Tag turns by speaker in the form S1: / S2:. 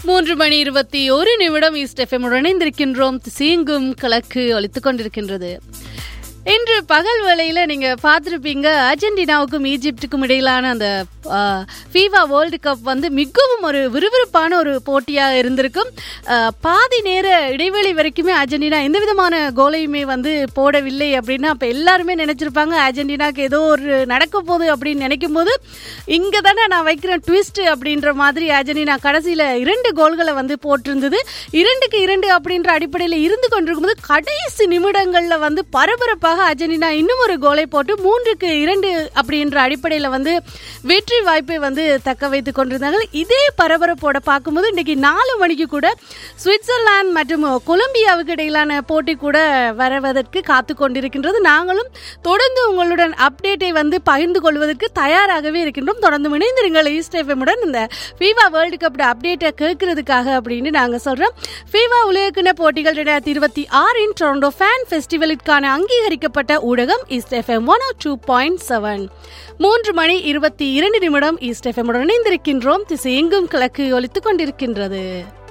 S1: மூன்று மணி இருபத்தி ஒரு நிமிடம் ஈஸ்ட் எஃப்எம் இணைந்திருக்கின்றோம் சீங்கும் கிழக்கு ஒலித்துக் கொண்டிருக்கின்றது இன்று பகல் வேளையில நீங்க பார்த்திருப்பீங்க அர்ஜென்டினாவுக்கும் ஈஜிப்டுக்கும் இடையிலான அந்த ஃபீவா வேர்ல்டு கப் வந்து மிகவும் ஒரு விறுவிறுப்பான ஒரு போட்டியாக இருந்திருக்கும் அஹ், பாதி நேர இடைவெளி வரைக்குமே அர்ஜென்டினா எந்த விதமான கோலையுமே வந்து போடவில்லை அப்படின்னா அப்ப எல்லாருமே நினைச்சிருப்பாங்க அர்ஜென்டினாக்கு ஏதோ ஒரு நடக்க போகுது அப்படின்னு நினைக்கும் போது இங்க தானே நான் வைக்கிறேன் ட்விஸ்ட் அப்படின்ற மாதிரி அர்ஜென்டினா கடைசியில இரண்டு கோல்களை வந்து போட்டிருந்தது இரண்டுக்கு இரண்டு அப்படின்ற அடிப்படையில் இருந்து கொண்டிருக்கும்போது கடைசி நிமிடங்கள்ல வந்து பரபரப்பாக அர்ஜென்டினா இன்னும் ஒரு கோலை போட்டு மூன்றுக்கு இரண்டு அப்படின்ற அடிப்படையில் வந்து வெற்றி வாய்ப்பை வந்து தக்க வைத்துக் கொண்டிருந்தார்கள் இதே பரபரப்போட பார்க்கும்போது இன்னைக்கு நாலு மணிக்கு கூட சுவிட்சர்லாந்து மற்றும் கொலம்பியாவுக்கு இடையிலான போட்டி கூட வருவதற்கு காத்து கொண்டிருக்கின்றது நாங்களும் தொடர்ந்து உங்களுடன் அப்டேட்டை வந்து பகிர்ந்து கொள்வதற்கு தயாராகவே இருக்கின்றோம் தொடர்ந்து இணைந்திருங்கள் ஈஸ்ட் எஃப்எம்முடன் இந்த ஃபீவா வேர்ல்டு கப் அப்டேட்டை கேட்கறதுக்காக அப்படின்னு நாங்க சொல்றோம் ஃபீவா உலகக்கிண போட்டிகள் ரெண்டாயிரத்தி இருபத்தி ஆறின் டொரண்டோ ஃபேன் ஃபெஸ்டிவலுக்கான அங்கீகரிக்கப்பட்ட ஊடகம் East FM one two point seven மூன்று மணி இருபத்தி இரண்டு நிமிடம் ஈஸ்ட் எஃப்எம்முடன் இணைந்திருக்கின்றோம் திசை எங்கும் கிழக்கு ஒலித்துக் கொண்டிருக்கின்றது